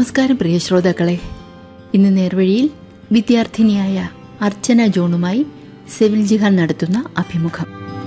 നമസ്കാരം പ്രിയ ശ്രോതാക്കളെ ഇന്ന് നേർവഴിയിൽ വിദ്യാർത്ഥിനിയായ അർച്ചന ജോണുമായി സെവിൽ ജിഹാൻ നടത്തുന്ന അഭിമുഖം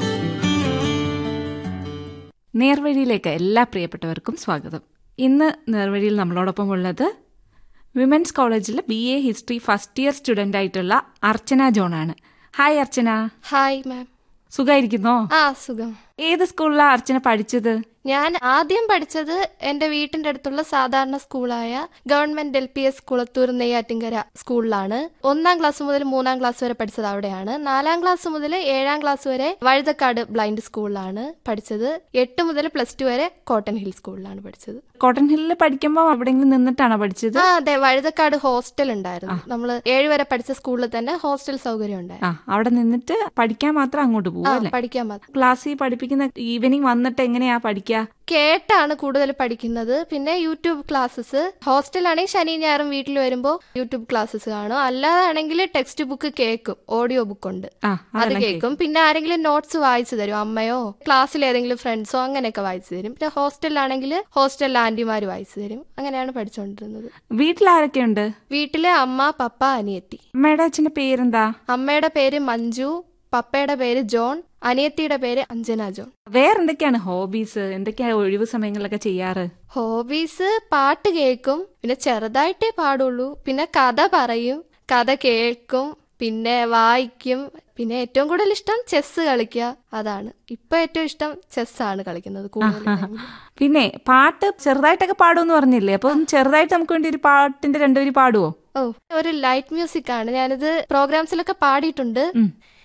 നേർവഴിയിലേക്ക് എല്ലാ പ്രിയപ്പെട്ടവർക്കും സ്വാഗതം ഇന്ന് നേർവഴിയിൽ നമ്മളോടൊപ്പം ഉള്ളത് വിമൻസ് കോളേജിലെ B A history first year student ആയിട്ടുള്ള അർച്ചന ജോണാണ് ഹായ് അർച്ചന ഹായ് മാം സുഖായിരിക്കുന്നോ ആ സുഖം ഏത് സ്കൂളിലാണ് അർച്ചന പഠിച്ചത് ഞാൻ ആദ്യം പഠിച്ചത് എന്റെ വീട്ടിന്റെ അടുത്തുള്ള സാധാരണ സ്കൂളായ government L P S Kulathur Neyyattinkara സ്കൂളിലാണ് ഒന്നാം ക്ലാസ് മുതൽ മൂന്നാം ക്ലാസ് വരെ പഠിച്ചത് അവിടെയാണ് നാലാം ക്ലാസ് മുതൽ ഏഴാം ക്ലാസ് വരെ വഴുതക്കാട് ബ്ലൈൻഡ് സ്കൂളിലാണ് പഠിച്ചത് എട്ട് മുതൽ പ്ലസ് ടു വരെ കോട്ടൺ ഹിൽ സ്കൂളിലാണ് പഠിച്ചത് കോട്ടൺ ഹില്ലിൽ പഠിക്കുമ്പോൾ അവിടെയെങ്കിലും നിന്നിട്ടാണോ പഠിച്ചത് ആ അതെ വഴുതക്കാട് ഹോസ്റ്റൽ ഉണ്ടായിരുന്നു നമ്മൾ ഏഴ് വരെ പഠിച്ച സ്കൂളിൽ തന്നെ ഹോസ്റ്റൽ സൗകര്യം ഉണ്ടായിരുന്നു ആ അവിടെ നിന്നിട്ട് പഠിക്കാൻ മാത്രം അങ്ങോട്ട് പോകും ആ അല്ലേ പഠിക്കാൻ മാത്രം ക്ലാസ്സിൽ പഠിപ്പിക്കുന്ന ഈവനിങ് വന്നിട്ട് എങ്ങനെയാ പഠിക്കുക കേട്ടാണ് കൂടുതൽ പഠിക്കുന്നത് പിന്നെ യൂട്യൂബ് ക്ലാസ്സസ് ഹോസ്റ്റലാണെങ്കിൽ ശനി ഞായറും വീട്ടിൽ വരുമ്പോൾ യൂട്യൂബ് ക്ലാസ്സസ് കാണും അല്ലാതാണെങ്കിൽ ടെക്സ്റ്റ് ബുക്ക് കേൾക്കും ഓഡിയോ ബുക്ക് ഉണ്ട് ആ അത് അതെല്ലാം കേൾക്കും പിന്നെ ആരെങ്കിലും നോട്ട്സ് വായിച്ചു തരും അമ്മയോ ക്ലാസ്സിൽ ഏതെങ്കിലും ഫ്രണ്ട്സോ അങ്ങനെയൊക്കെ വായിച്ചു തരും പിന്നെ ഹോസ്റ്റലിലാണെങ്കിൽ ഹോസ്റ്റലിൽ ആന്റിമാര് വായിച്ചു തരും അങ്ങനെയാണ് പഠിച്ചുകൊണ്ടിരുന്നത് വീട്ടിൽ ആരൊക്കെയുണ്ട് വീട്ടിലെ അമ്മ പപ്പ അനിയത്തി അമ്മയുടെ അച്ഛന്റെ പേരെന്താ അമ്മയുടെ പേര് മഞ്ജു പപ്പയുടെ പേര് ജോൺ അനിയത്തിയുടെ പേര് അഞ്ജന ജോൺ വേറെന്തൊക്കെയാണ് ഹോബീസ് എന്തൊക്കെയാ ഒഴിവ് സമയങ്ങളിലൊക്കെ ചെയ്യാറ് ഹോബീസ് പാട്ട് കേൾക്കും പിന്നെ ചെറുതായിട്ടേ പാടുള്ളൂ പിന്നെ കഥ പറയും കഥ കേൾക്കും പിന്നെ വായിക്കും പിന്നെ ഏറ്റവും കൂടുതൽ ഇഷ്ടം ചെസ് കളിക്കുക അതാണ് ഇപ്പൊ ഏറ്റവും ഇഷ്ടം ചെസ്സാണ് കളിക്കുന്നത് കൂടുതൽ പിന്നെ പാട്ട് ചെറുതായിട്ടൊക്കെ പാടുമെന്ന് പറഞ്ഞില്ലേ അപ്പൊ ഒന്ന് ചെറുതായിട്ട് നമുക്ക് വേണ്ടി ഒരു പാട്ടിന്റെ രണ്ടുപേര് പാടുവോ ഓ ഒരു ലൈറ്റ് മ്യൂസിക് ആണ് ഞാനിത് പ്രോഗ്രാംസിലൊക്കെ പാടിയിട്ടുണ്ട്